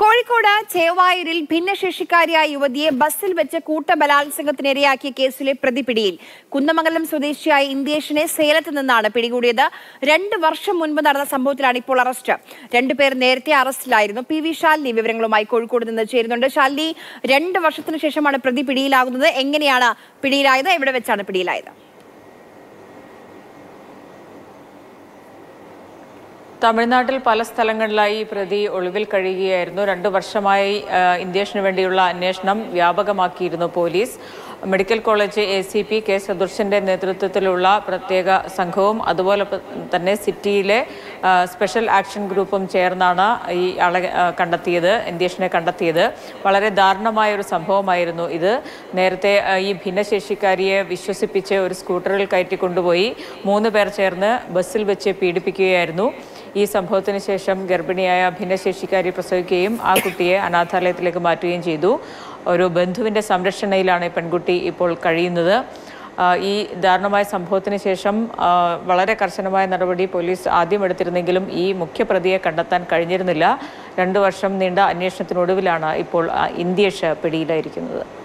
കോഴിക്കോട് ചേവായൂരിൽ ഭിന്നശേഷിക്കാരിയായ യുവതിയെ ബസ്സിൽ വെച്ച് കൂട്ടബലാത്സംഗത്തിനിരയാക്കിയ കേസിലെ പ്രതി പിടിയിൽ കുന്നമംഗലം സ്വദേശിയായ ഇന്ത്യേഷിനെ സേലത്ത് നിന്നാണ് പിടികൂടിയത് രണ്ട് വർഷം മുൻപ് നടന്ന സംഭവത്തിലാണ് ഇപ്പോൾ അറസ്റ്റ് രണ്ടുപേർ നേരത്തെ അറസ്റ്റിലായിരുന്നു പി വി ശാലിനി വിവരങ്ങളുമായി കോഴിക്കോട് നിന്ന് ചേരുന്നുണ്ട് ശാലിനി രണ്ട് വർഷത്തിന് ശേഷമാണ് പ്രതി പിടിയിലാകുന്നത് എങ്ങനെയാണ് പിടിയിലായത് എവിടെ വെച്ചാണ് പിടിയിലായത് തമിഴ്നാട്ടിൽ പല സ്ഥലങ്ങളിലായി ഈ പ്രതി ഒളിവിൽ കഴിയുകയായിരുന്നു രണ്ടു വർഷമായി ആ, ഇന്ത്യേഷിന് വേണ്ടിയുള്ള അന്വേഷണം വ്യാപകമാക്കിയിരുന്നു police medical college A C P K സദൃശന്റെ നേതൃത്വത്തിലുള്ള പ്രത്യേക സംഘവും അതുപോലെ പ- തന്നെ സിറ്റിയിലെ ആ, സ്പെഷ്യൽ ആക്ഷൻ ഗ്രൂപ്പും ചേർന്നാണ് ഈ ആളെ ആ, കണ്ടെത്തിയത് ഇന്ത്യേഷിനെ കണ്ടെത്തിയത് വളരെ ദാരുണമായ ഒരു സംഭവമായിരുന്നു ഇത് നേരത്തെ ആ, ഈ ഭിന്നശേഷിക്കാരിയെ വിശ്വസിപ്പിച്ച് ഒരു സ്കൂട്ടറിൽ കയറ്റി കൊണ്ടുപോയി മൂന്ന് പേർ ചേർന്ന് ബസ്സിൽ വെച്ച് പീഡിപ്പിക്കുകയായിരുന്നു ഈ സംഭവത്തിന് ശേഷം ഗർഭിണിയായ ഭിന്നശേഷിക്കാരി പ്രസവിക്കുകയും ആ കുട്ടിയെ അനാഥാലയത്തിലേക്ക് മാറ്റുകയും ചെയ്തു ഒരു ബന്ധുവിൻ്റെ സംരക്ഷണയിലാണ് ഈ പെൺകുട്ടി ഇപ്പോൾ കഴിയുന്നത് ആ, ഈ ദാരുണമായ സംഭവത്തിന് ശേഷം ആ, വളരെ കർശനമായ നടപടി പോലീസ് ആദ്യം എടുത്തിരുന്നെങ്കിലും ഈ മുഖ്യപ്രതിയെ കണ്ടെത്താൻ കഴിഞ്ഞിരുന്നില്ല രണ്ടു വർഷം നീണ്ട അന്വേഷണത്തിനൊടുവിലാണ് ഇപ്പോൾ ആ, ഇന്ത്യേഷ് പിടിയിലായിരിക്കുന്നത്